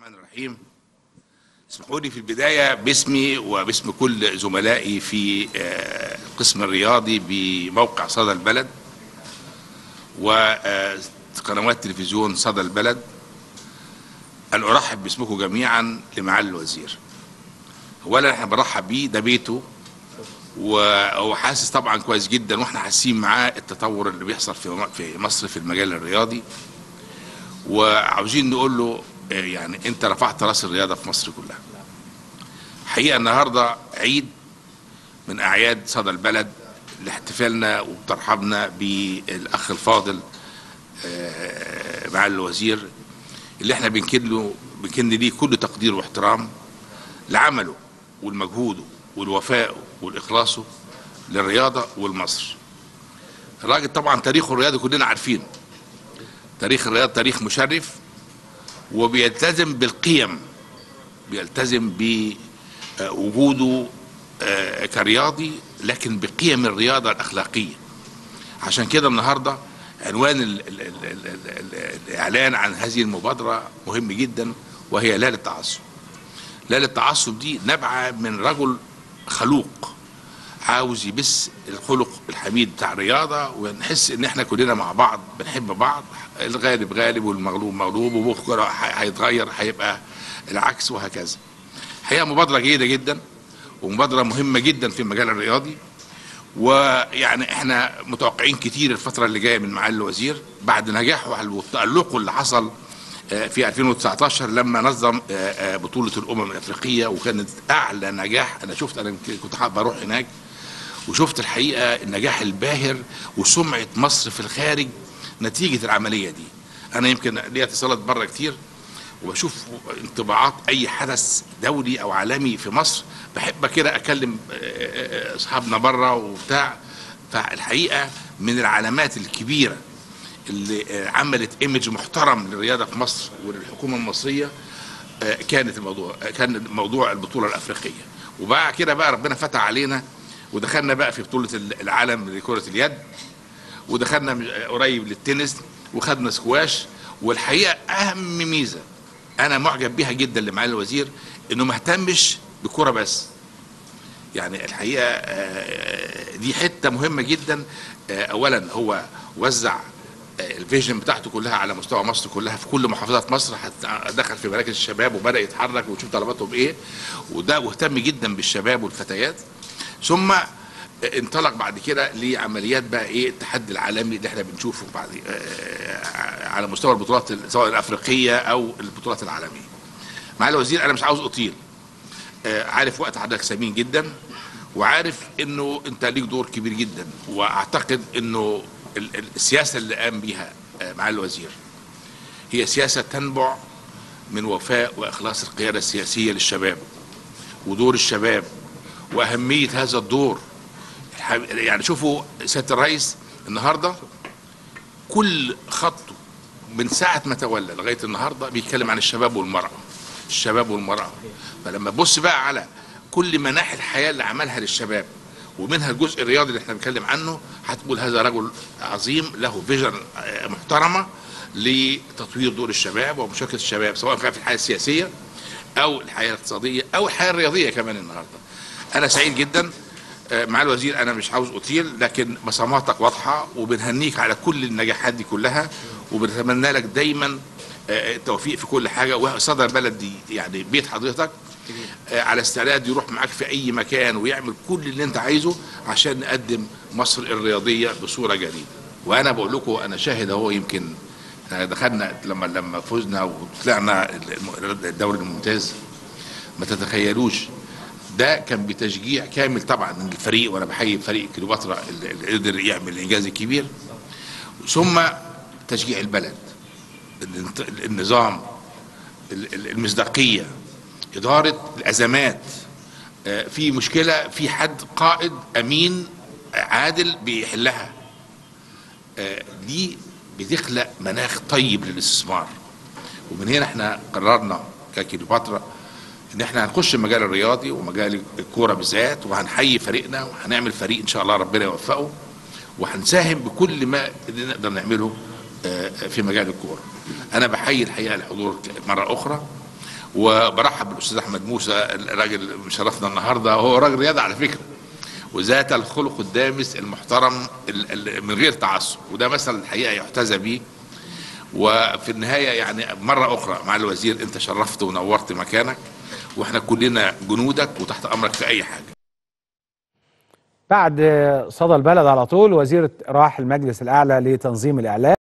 الرحمن الرحيم اسمحوا لي في البداية باسمي وباسم كل زملائي في آه، القسم الرياضي بموقع صدى البلد وقنوات تلفزيون صدى البلد أن أرحب باسمكم جميعا لمعالي الوزير أولا احنا برحب بيه ده بيته وهو حاسس طبعا كويس جدا واحنا حاسين معاه التطور اللي بيحصل في في مصر في المجال الرياضي وعاوزين نقول له آه، يعني انت رفعت راس الرياضه في مصر كلها حقيقه النهارده عيد من اعياد صدى البلد لاحتفالنا وترحبنا بالاخ الفاضل آه، معالي الوزير اللي احنا بنكن له بنكن ليه كل تقدير واحترام لعمله والمجهوده والوفائه والاخلاصه للرياضه والمصر الراجل طبعا تاريخه الرياضي كلنا عارفينه تاريخ الرياضة تاريخ مشرف وبيلتزم بالقيم بيلتزم بوجوده آه، كرياضي لكن بقيم الرياضة الأخلاقية عشان كده النهاردة عنوان ال ال ال ال ال ال الإعلان عن هذه المبادرة مهم جدا وهي لا للتعصب لا للتعصب دي نبعة من رجل خلوق عاوز يبث الخلق الحميد بتاع الرياضه ونحس ان احنا كلنا مع بعض بنحب بعض الغالب غالب والمغلوب مغلوب وبكره ح- هيتغير هيبقى العكس وهكذا. الحقيقه مبادره جيده جدا ومبادره مهمه جدا في المجال الرياضي ويعني احنا متوقعين كتير الفتره اللي جايه من معالي الوزير بعد نجاحه والتالق اللي حصل آه، في 2019 لما نظم آه، آه، بطوله الامم الافريقيه وكانت اعلى نجاح انا شفت انا يمكن كنت حابب اروح هناك وشفت الحقيقه النجاح الباهر وسمعه مصر في الخارج نتيجه العمليه دي انا يمكن ليا اتصالات بره كتير وبشوف انطباعات اي حدث دولي او عالمي في مصر بحب كده اكلم آه، آه، اصحابنا بره وبتاع فالحقيقه من العلامات الكبيره اللي آه، عملت ايمج محترم للرياضه في مصر وللحكومه المصريه آه، كانت الموضوع آه، كان موضوع البطوله الافريقيه وبقى كده بقى ربنا فتح علينا ودخلنا بقى في بطوله العالم لكره اليد ودخلنا م- قريب للتنس وخدنا سكواش والحقيقه اهم ميزه انا معجب بيها جدا لمعالي الوزير انه ما اهتمش بكره بس يعني الحقيقه آه، دي حته مهمه جدا آه، اولا هو وزع آه، الفيجن بتاعته كلها على مستوى مصر كلها في كل محافظات مصر حتى دخل في مراكز الشباب وبدا يتحرك ويشوف طلباتهم ايه وده واهتم جدا بالشباب والفتيات ثم انطلق بعد كده لعمليات بقى ايه التحدي العالمي اللي احنا بنشوفه بعد آه، على مستوى البطولات سواء الافريقيه او البطولات العالميه. معالي الوزير انا مش عاوز اطيل آه، عارف وقت حضرتك ثمين جدا وعارف انه انت ليك دور كبير جدا واعتقد انه ال- ال- السياسه اللي قام بيها آه، معالي الوزير هي سياسه تنبع من وفاء واخلاص القياده السياسيه للشباب ودور الشباب واهميه هذا الدور الح- يعني شوفوا سياده الرئيس النهارده كل خطه من ساعه ما تولى لغايه النهارده بيتكلم عن الشباب والمراه الشباب والمراه فلما تبص بقى على كل مناحي الحياه اللي عملها للشباب ومنها الجزء الرياضي اللي احنا بنتكلم عنه هتقول هذا رجل عظيم له فيجن آه، محترمه لتطوير دور الشباب ومشاركه الشباب سواء كان في الحياه السياسيه او الحياه الاقتصاديه او الحياه الرياضيه كمان النهارده. انا سعيد جدا آه، مع الوزير انا مش عاوز اطيل لكن بصماتك واضحه وبنهنيك على كل النجاحات دي كلها وبنتمنى لك دايما آه، التوفيق في كل حاجه وصدر البلد دي يعني بيت حضرتك آه، على استعداد يروح معاك في اي مكان ويعمل كل اللي انت عايزه عشان نقدم مصر الرياضيه بصوره جديده وانا بقول لكم انا شاهد اهو يمكن آه، دخلنا لما لما فزنا وطلعنا الم- الدوري الممتاز ما تتخيلوش ده كان بتشجيع كامل طبعا من الفريق وانا بحيي فريق كليوباترا اللي اللي قدر يعمل الانجاز الكبير ثم تشجيع البلد الانت- النظام ال- ال- المصداقيه اداره الازمات آه، في مشكله في حد قائد امين عادل بيحلها آه، دي بتخلق مناخ طيب للاستثمار ومن هنا احنا قررنا ككليوباترا ان احنا هنخش المجال الرياضي ومجال الكوره بالذات وهنحيي فريقنا وهنعمل فريق ان شاء الله ربنا يوفقه وهنساهم بكل ما نقدر نعمله آه، في مجال الكوره انا بحيي الحقيقه الحضور مره اخرى وبرحب بالاستاذ احمد موسى الراجل مشرفنا النهارده هو راجل رياضه على فكره وذات الخلق الدامس المحترم ال- ال- من غير تعصب وده مثلا الحقيقه يحتذى به وفي النهايه يعني مره اخرى مع الوزير انت شرفت ونورت مكانك واحنا كلنا جنودك وتحت امرك في اي حاجه بعد صدى البلد على طول وزيرة راح المجلس الأعلى لتنظيم الإعلام